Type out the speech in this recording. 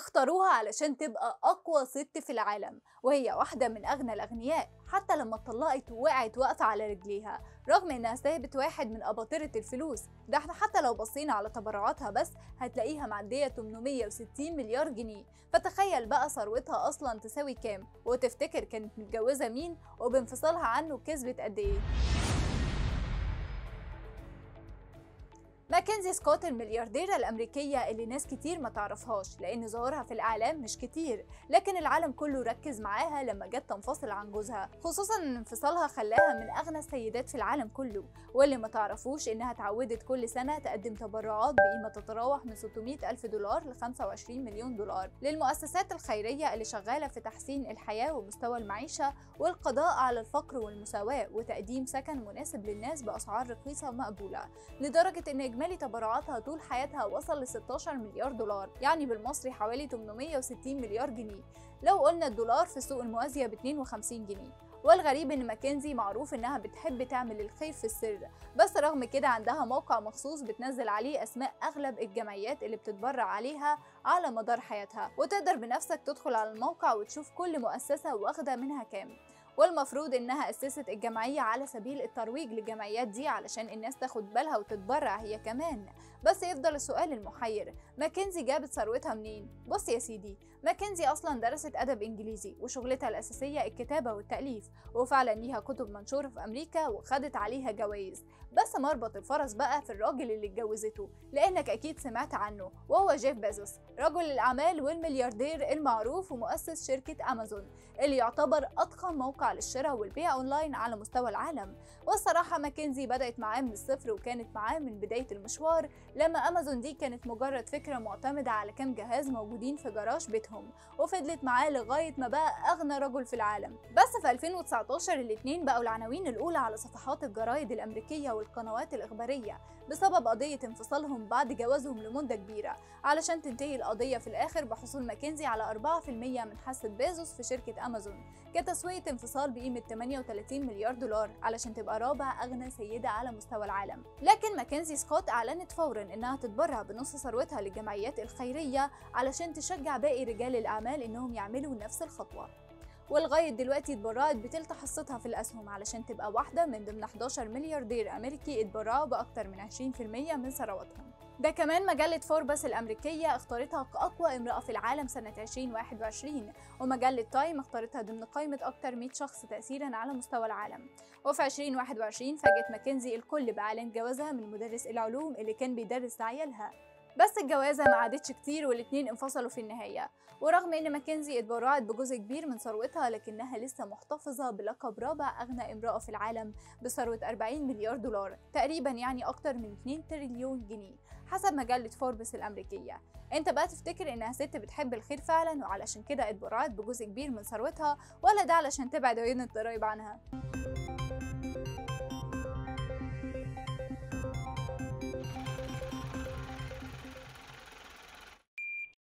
اختاروها علشان تبقى أقوى ست في العالم وهي واحدة من أغنى الأغنياء حتى لما اتطلقت ووقعت واقفة على رجليها رغم إنها سابت واحد من أباطرة الفلوس ده احنا حتى لو بصينا على تبرعاتها بس هتلاقيها معدية 860 مليار جنيه فتخيل بقى ثروتها أصلا تساوي كام وتفتكر كانت متجوزة مين وبانفصالها عنه كسبت قد إيه ماكنزي سكوت المليارديرة الأمريكية اللي ناس كتير ما تعرفهاش لأن ظهورها في الإعلام مش كتير لكن العالم كله ركز معاها لما جت تنفصل عن جوزها خصوصا إن انفصالها خلاها من أغنى السيدات في العالم كله واللي ما تعرفوش إنها اتعودت كل سنة تقدم تبرعات بقيمة تتراوح من 600 ألف دولار ل 25 مليون دولار للمؤسسات الخيرية اللي شغالة في تحسين الحياة ومستوى المعيشة والقضاء على الفقر والمساواة وتقديم سكن مناسب للناس بأسعار رخيصة ومقبولة لدرجة إن إجمالي تبرعاتها طول حياتها وصل ل 16 مليار دولار يعني بالمصري حوالي 860 مليار جنيه لو قلنا الدولار في السوق الموازية ب 52 جنيه والغريب ان ماكنزي معروف انها بتحب تعمل الخير في السر بس رغم كده عندها موقع مخصوص بتنزل عليه اسماء اغلب الجمعيات اللي بتتبرع عليها على مدار حياتها وتقدر بنفسك تدخل على الموقع وتشوف كل مؤسسة واخدة منها كام والمفروض انها اسست الجمعيه على سبيل الترويج للجمعيات دي علشان الناس تاخد بالها وتتبرع هي كمان بس يفضل السؤال المحير ماكنزي جابت ثروتها منين بص يا سيدي ماكنزي اصلا درست ادب انجليزي وشغلتها الاساسيه الكتابه والتاليف وفعلا ليها كتب منشوره في امريكا وخدت عليها جوائز بس مربط الفرس بقى في الراجل اللي اتجوزته لانك اكيد سمعت عنه وهو جيف بيزوس رجل الاعمال والملياردير المعروف ومؤسس شركه امازون اللي يعتبر اضخم موقع للشراء والبيع اونلاين على مستوى العالم والصراحه ماكنزي بدات معاه من الصفر وكانت معاه من بدايه المشوار لما امازون دي كانت مجرد فكره معتمده على كام جهاز موجودين في جراج بيتهم وفضلت معاه لغايه ما بقى اغنى رجل في العالم بس في 2019 الاثنين بقوا العناوين الاولى على صفحات الجرايد الامريكيه والقنوات الاخباريه بسبب قضيه انفصالهم بعد جوازهم لمده كبيره علشان تنتهي القضيه في الاخر بحصول ماكنزي على 4% من حصه بيزوس في شركه امازون كتسويه انفصال بقيمه 38 مليار دولار علشان تبقى رابع اغنى سيده على مستوى العالم لكن ماكنزي سكوت اعلنت فورا انها تتبرع بنص ثروتها للجمعيات الخيريه علشان تشجع باقي رجال الاعمال انهم يعملوا نفس الخطوه ولغاية دلوقتي اتبرعت بتلت حصتها في الأسهم علشان تبقى واحدة من ضمن 11 ملياردير أمريكي اتبرعوا بأكتر من 20% من ثرواتهم ده كمان مجلة فوربس الأمريكية اختارتها كأقوى امرأة في العالم سنة 2021 ومجلة تايم اختارتها ضمن قائمة أكتر 100 شخص تأثيرا على مستوى العالم وفي 2021 فاجت ماكنزي الكل بإعلان جوازها من مدرس العلوم اللي كان بيدرس لعيالها بس الجوازة ما عادتش كتير والاتنين انفصلوا في النهاية ورغم ان ماكنزي اتبرعت بجزء كبير من ثروتها لكنها لسه محتفظة بلقب رابع اغنى امرأة في العالم بثروة 40 مليار دولار تقريبا يعني اكتر من 2 تريليون جنيه حسب مجلة فوربس الامريكية انت بقى تفتكر انها ست بتحب الخير فعلا وعلشان كده اتبرعت بجزء كبير من ثروتها ولا ده علشان تبعد عيون الضرايب عنها